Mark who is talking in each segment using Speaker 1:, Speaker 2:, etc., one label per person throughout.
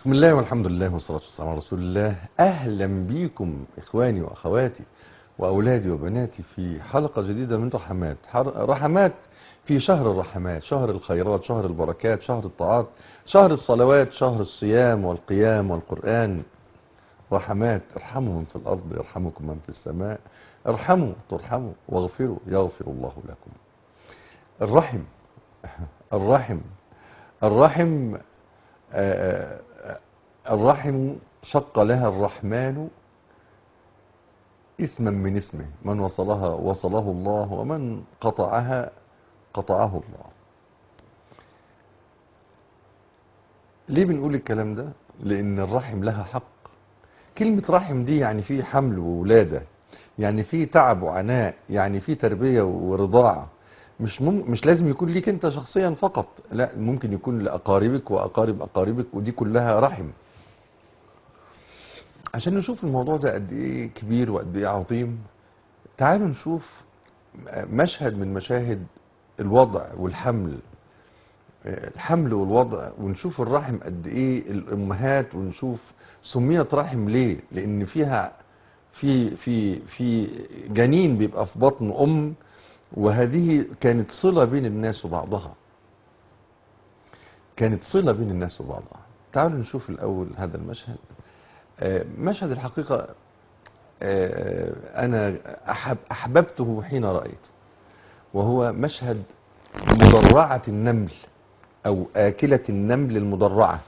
Speaker 1: بسم الله والحمد لله والصلاة والسلام على رسول الله أهلا بيكم إخواني وأخواتي وأولادي وبناتي في حلقة جديدة من رحمات حر- رحمات في شهر الرحمات شهر الخيرات شهر البركات شهر الطاعات شهر الصلوات شهر الصيام والقيام والقرآن رحمات ارحموا من في الأرض يرحمكم من في السماء ارحموا ترحموا واغفروا يغفر الله لكم الرحم الرحم الرحم آه، آه، الرحم شق لها الرحمن اسما من اسمه من وصلها وصله الله ومن قطعها قطعه الله ليه بنقول الكلام ده لان الرحم لها حق كلمة رحم دي يعني في حمل وولادة يعني في تعب وعناء يعني في تربية ورضاعة مش مم... مش لازم يكون ليك انت شخصيا فقط لا ممكن يكون لأقاربك وأقارب أقاربك ودي كلها رحم عشان نشوف الموضوع ده قد ايه كبير وقد ايه عظيم تعالوا نشوف مشهد من مشاهد الوضع والحمل الحمل والوضع ونشوف الرحم قد ايه الامهات ونشوف سميت رحم ليه لان فيها في في في جنين بيبقى في بطن ام وهذه كانت صلة بين الناس وبعضها كانت صلة بين الناس وبعضها تعالوا نشوف الأول هذا المشهد آه، مشهد الحقيقة آه، أنا أحب أحببته حين رأيته وهو مشهد مدرعة النمل أو آكلة النمل المدرعة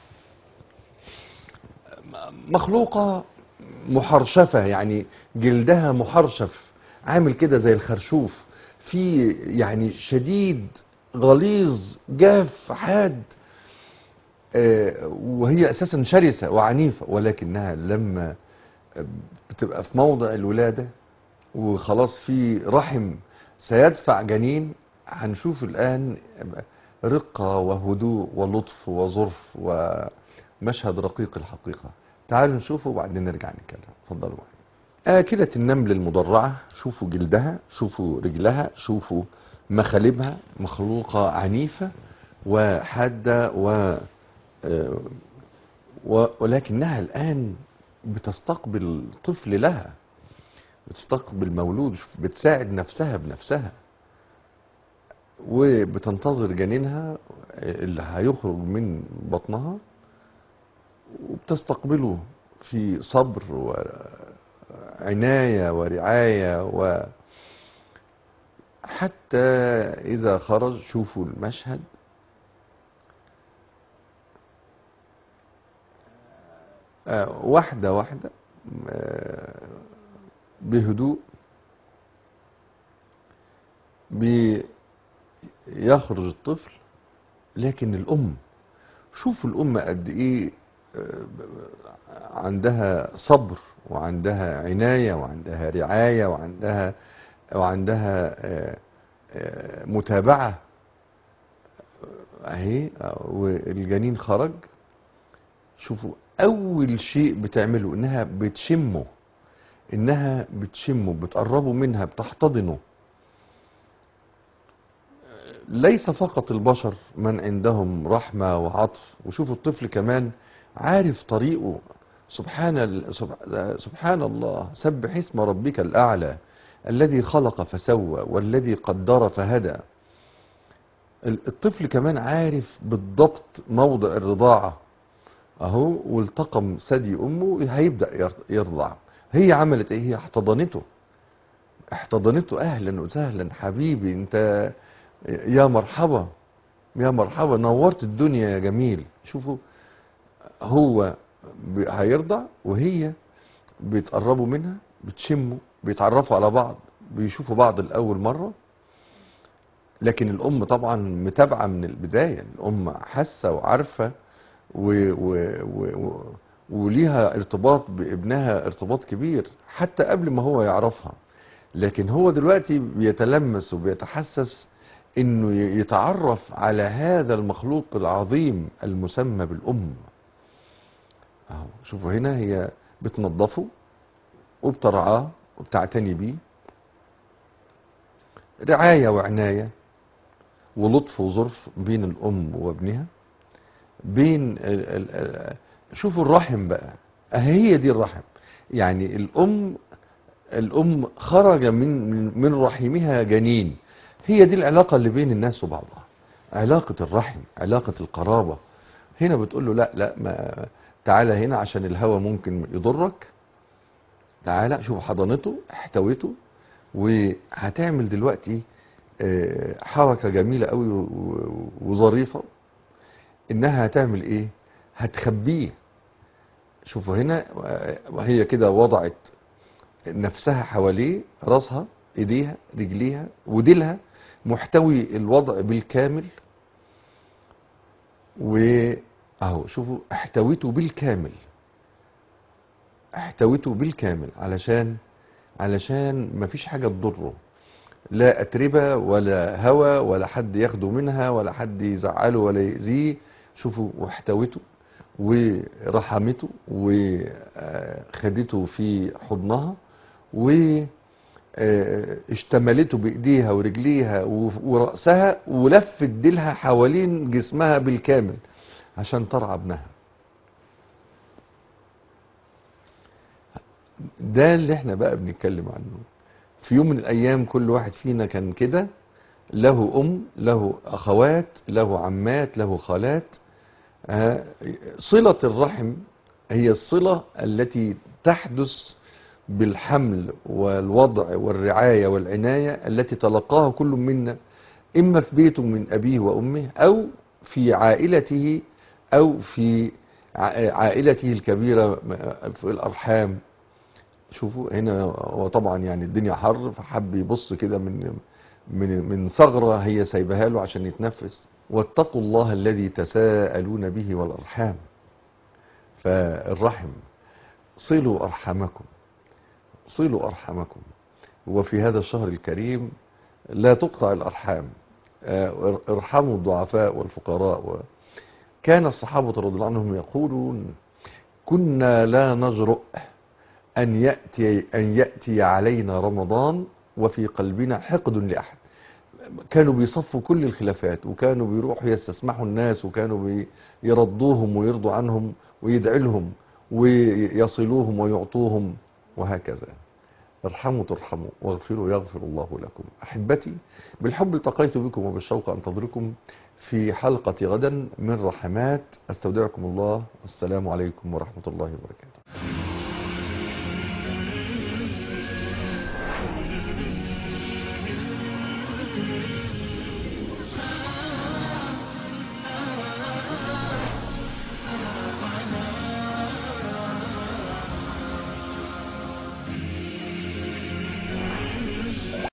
Speaker 1: مخلوقة محرشفة يعني جلدها محرشف عامل كده زي الخرشوف في يعني شديد غليظ جاف حاد آه، وهي اساسا شرسة وعنيفة ولكنها لما بتبقى في موضع الولادة وخلاص في رحم سيدفع جنين هنشوف الآن رقة وهدوء ولطف وظرف ومشهد رقيق الحقيقة تعالوا نشوفه وبعدين نرجع نتكلم اتفضلوا معايا آكلة النمل المدرعة شوفوا جلدها شوفوا رجلها شوفوا مخالبها مخلوقة عنيفة وحادة و آه، و- ولكنها الآن بتستقبل طفل لها بتستقبل مولود بتساعد نفسها بنفسها وبتنتظر جنينها اللي هيخرج من بطنها وبتستقبله في صبر وعناية ورعاية و حتى إذا خرج شوفوا المشهد آه، واحدة واحدة آه، بهدوء بيخرج الطفل لكن الأم شوفوا الأم قد إيه آه، عندها صبر وعندها عناية وعندها رعاية وعندها وعندها آه، آه، متابعة اهي آه، والجنين خرج شوفوا اول شيء بتعمله انها بتشمه انها بتشمه بتقربه منها بتحتضنه ليس فقط البشر من عندهم رحمة وعطف وشوفوا الطفل كمان عارف طريقه سبحان ال- سب- سبحان الله سبح اسم ربك الأعلى الذي خلق فسوى والذي قدر فهدى ال- الطفل كمان عارف بالضبط موضع الرضاعة اهو والتقم ثدي امه هيبدأ ير- يرضع هي عملت ايه هي احتضنته احتضنته اهلا وسهلا حبيبي انت يا مرحبا يا مرحبا نورت الدنيا يا جميل شوفوا هو ب- هيرضع وهي بيتقربوا منها بتشموا بيتعرفوا على بعض بيشوفوا بعض الأول مرة لكن الأم طبعا متابعة من البداية الأم حاسة وعارفة و و و و وليها ارتباط بابنها ارتباط كبير حتى قبل ما هو يعرفها لكن هو دلوقتي بيتلمس وبيتحسس انه ي- يتعرف على هذا المخلوق العظيم المسمى بالام اهو شوفوا هنا هي بتنظفه وبترعاه وبتعتني بيه رعاية وعناية ولطف وظرف بين الأم وابنها بين ال- ال- ال- شوفوا الرحم بقى هي دي الرحم يعني الأم الأم خرج من من- من رحمها جنين هي دي العلاقة اللي بين الناس وبعضها علاقة الرحم علاقة القرابة هنا بتقول له لا لا ما تعالى هنا عشان الهوى ممكن يضرك تعالى شوف حضانته احتويته وهتعمل دلوقتي آه، حركة جميلة قوي و- و- وظريفة انها هتعمل ايه هتخبيه شوفوا هنا آه، وهي كده وضعت نفسها حواليه راسها ايديها رجليها وديلها محتوي الوضع بالكامل واهو شوفوا احتويته بالكامل احتويته بالكامل علشان علشان مفيش حاجة تضره لا أتربة ولا هوى ولا حد ياخده منها ولا حد يزعله ولا يأذيه شوفوا واحتوته ورحمته وخدته في حضنها واشتملته بإيديها ورجليها ورأسها ولفت ديلها حوالين جسمها بالكامل عشان ترعى ابنها ده اللي احنا بقى بنتكلم عنه في يوم من الايام كل واحد فينا كان كده له ام له اخوات له عمات له خالات آه، صلة الرحم هي الصلة التي تحدث بالحمل والوضع والرعاية والعناية التي تلقاها كل منا إما في بيته من أبيه وأمه أو في عائلته أو في ع- عائلته الكبيرة في الأرحام شوفوا هنا هو طبعا يعني الدنيا حر فحب يبص كده من من من ثغرة هي سايبها له عشان يتنفس واتقوا الله الذي تساءلون به والأرحام فالرحم صلوا أرحمكم صلوا أرحمكم وفي هذا الشهر الكريم لا تقطع الأرحام آه، ارحموا الضعفاء والفقراء و... كان الصحابة رضي الله عنهم يقولون كنا لا نجرؤ أن يأتي, أن يأتي علينا رمضان وفي قلبنا حقد لأحد كانوا بيصفوا كل الخلافات وكانوا بيروحوا يستسمحوا الناس وكانوا بيرضوهم ويرضوا عنهم ويدعي لهم ويصلوهم ويعطوهم وهكذا ارحموا ترحموا واغفروا يغفر الله لكم أحبتي بالحب التقيت بكم وبالشوق أنتظركم في حلقة غدا من رحمات أستودعكم الله والسلام عليكم ورحمة الله وبركاته